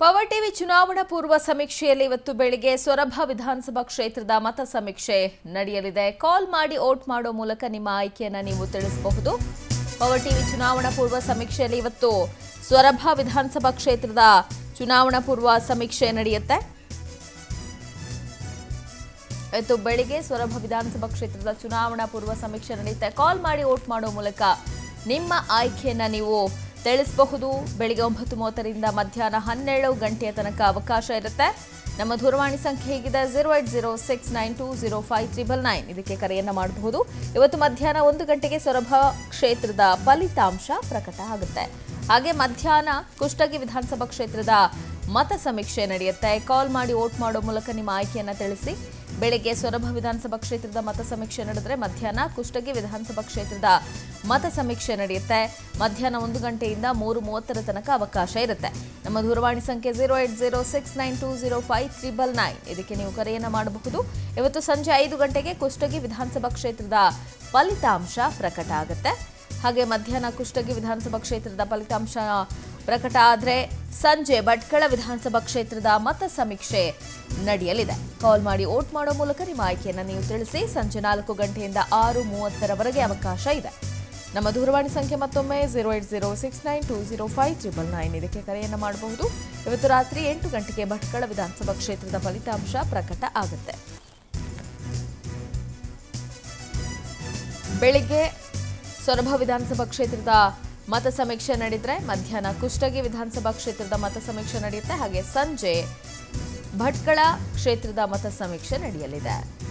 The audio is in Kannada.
ಪವರ್ ಟಿವಿ ಚುನಾವಣಾ ಪೂರ್ವ ಸಮೀಕ್ಷೆಯಲ್ಲಿ ಇವತ್ತು ಬೆಳಿಗ್ಗೆ ಸೊರಬ ವಿಧಾನಸಭಾ ಕ್ಷೇತ್ರದ ಮತ ಸಮೀಕ್ಷೆ ನಡೆಯಲಿದೆ ಕಾಲ್ ಮಾಡಿ ವೋಟ್ ಮಾಡೋ ಮೂಲಕ ನಿಮ್ಮ ಆಯ್ಕೆಯನ್ನ ನೀವು ತಿಳಿಸಬಹುದು ಪವರ್ ಟಿವಿ ಚುನಾವಣಾ ಪೂರ್ವ ಸಮೀಕ್ಷೆಯಲ್ಲಿ ಇವತ್ತು ಸೊರಬ ವಿಧಾನಸಭಾ ಕ್ಷೇತ್ರದ ಚುನಾವಣಾ ಪೂರ್ವ ಸಮೀಕ್ಷೆ ನಡೆಯುತ್ತೆ ಇವತ್ತು ಬೆಳಿಗ್ಗೆ ಸೊರಬ ವಿಧಾನಸಭಾ ಕ್ಷೇತ್ರದ ಚುನಾವಣಾ ಪೂರ್ವ ಸಮೀಕ್ಷೆ ನಡೆಯುತ್ತೆ ಕಾಲ್ ಮಾಡಿ ವೋಟ್ ಮಾಡೋ ಮೂಲಕ ನಿಮ್ಮ ಆಯ್ಕೆಯನ್ನ ನೀವು ತಿಳಿಸಬಹುದು ಬೆಳಿಗ್ಗೆ ಒಂಬತ್ತು ಮೂವತ್ತರಿಂದ ಮಧ್ಯಾಹ್ನ ಹನ್ನೆರಡು ಗಂಟೆಯ ತನಕ ಅವಕಾಶ ಇರುತ್ತೆ ನಮ್ಮ ದೂರವಾಣಿ ಸಂಖ್ಯೆ ಹೇಗಿದೆ zero eight zero six nine two zero five triple nine ಇದಕ್ಕೆ ಕರೆಯನ್ನ ಮಾಡಬಹುದು ಇವತ್ತು ಮಧ್ಯಾಹ್ನ ಒಂದು ಗಂಟೆಗೆ ಸೊರಬ ಕ್ಷೇತ್ರದ ಫಲಿತಾಂಶ ಪ್ರಕಟ ಆಗುತ್ತೆ ಹಾಗೆ ಮಧ್ಯಾಹ್ನ ಕುಷ್ಟಗಿ ವಿಧಾನಸಭಾ ಕ್ಷೇತ್ರದ ಮತ ಸಮೀಕ್ಷೆ ನಡೆಯುತ್ತೆ ಕಾಲ್ ಮಾಡಿ ವೋಟ್ ಮಾಡೋ ಮೂಲಕ ನಿಮ್ಮ ಆಯ್ಕೆಯನ್ನ ತಿಳಿಸಿ ಬೆಳಗ್ಗೆ ಸೊರಬ ವಿಧಾನಸಭಾ ಕ್ಷೇತ್ರದ ಮತ ಸಮೀಕ್ಷೆ ನಡೆದರೆ ಮಧ್ಯಾಹ್ನ ಕುಷ್ಟಗಿ ವಿಧಾನಸಭಾ ಕ್ಷೇತ್ರದ ಮತ ಸಮೀಕ್ಷೆ ನಡೆಯುತ್ತೆ ಮಧ್ಯಾಹ್ನ ಒಂದು ಗಂಟೆಯಿಂದ ಮೂರು ಮೂವತ್ತರ ತನಕ ಅವಕಾಶ ಇರುತ್ತೆ ನಮ್ಮ ದೂರವಾಣಿ ಸಂಖ್ಯೆ zero eight zero six nine two zero five triple nine ಇದಕ್ಕೆ ನೀವು ಕರೆಯನ್ನು ಮಾಡಬಹುದು ಇವತ್ತು ಸಂಜೆ ಐದು ಗಂಟೆಗೆ ಕುಷ್ಟಗಿ ವಿಧಾನಸಭಾ ಕ್ಷೇತ್ರದ ಫಲಿತಾಂಶ ಪ್ರಕಟ ಆಗುತ್ತೆ ಹಾಗೆ ಮಧ್ಯಾಹ್ನ ಕುಷ್ಟಗಿ ವಿಧಾನಸಭಾ ಕ್ಷೇತ್ರದ ಫಲಿತಾಂಶ ಪ್ರಕಟ ಆದರೆ ಸಂಜೆ ಭಟ್ಕಳ ವಿಧಾನಸಭಾ ಕ್ಷೇತ್ರದ ಮತ ಸಮೀಕ್ಷೆ ನಡೆಯಲಿದೆ ಕಾಲ್ ಮಾಡಿ ವೋಟ್ ಮಾಡೋ ಮೂಲಕ ನಿಮ್ಮ ಆಯ್ಕೆಯನ್ನು ನೀವು ತಿಳಿಸಿ ಸಂಜೆ ನಾಲ್ಕು ಗಂಟೆಯಿಂದ ಆರು ಮೂವತ್ತರವರೆಗೆ ಅವಕಾಶ ಇದೆ ನಮ್ಮ ದೂರವಾಣಿ ಸಂಖ್ಯೆ ಮತ್ತೊಮ್ಮೆ zero eight zero six nine two zero five triple nine ಇದಕ್ಕೆ ಕರೆಯನ್ನು ಮಾಡಬಹುದು ಇವತ್ತು ರಾತ್ರಿ ಎಂಟು ಗಂಟೆಗೆ ಭಟ್ಕಳ ವಿಧಾನಸಭಾ ಕ್ಷೇತ್ರದ ಫಲಿತಾಂಶ ಪ್ರಕಟ ಆಗುತ್ತೆ ಬೆಳಿಗ್ಗೆ ಸೊರಬ ವಿಧಾನಸಭಾ ಕ್ಷೇತ್ರದ ಮತ ಸಮೀಕ್ಷೆ ನಡೆದರೆ ಮಧ್ಯಾಹ್ನ ಕುಷ್ಟಗಿ ವಿಧಾನಸಭಾ ಕ್ಷೇತ್ರದ ಮತ ಸಮೀಕ್ಷೆ ನಡೆಯುತ್ತೆ ಹಾಗೆ ಸಂಜೆ ಭಟ್ಕಳ ಕ್ಷೇತ್ರದ ಮತ ಸಮೀಕ್ಷೆ ನಡೆಯಲಿದೆ